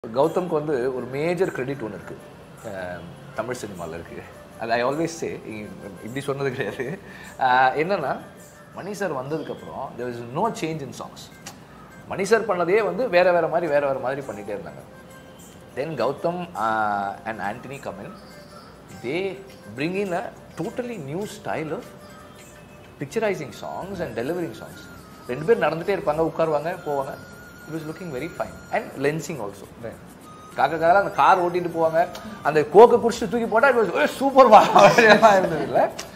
கௌதம்க்கு வந்து ஒரு major credit ஒன்று இருக்குது தமிழ் சினிமாவில் இருக்குது அது ஐ ஆல்வேஸ் சே இப்படி சொன்னது கிடையாது அஹ் என்னன்னா மணி சார் வந்ததுக்கப்புறம் there is no change in songs Mani sir பண்ணதே வந்து வேற வேற மாதிரி வேற வேற மாதிரி பண்ணிகிட்டே இருந்தாங்க then Gautham and Antony came in they bring in a totally new style of picturising songs and delivering songs ரெண்டு பேர் நடந்துகிட்டே இருப்பாங்க உட்காருவாங்க போவாங்க it was looking very fine and lensing also Kaakha கால அந்த கார் ஓட்டிட்டு போவாங்க அந்த கோக்கை குடிச்சிட்டு தூக்கி போட்டால் இட் வாஸ் சூப்பர் இருந்தது இல்லை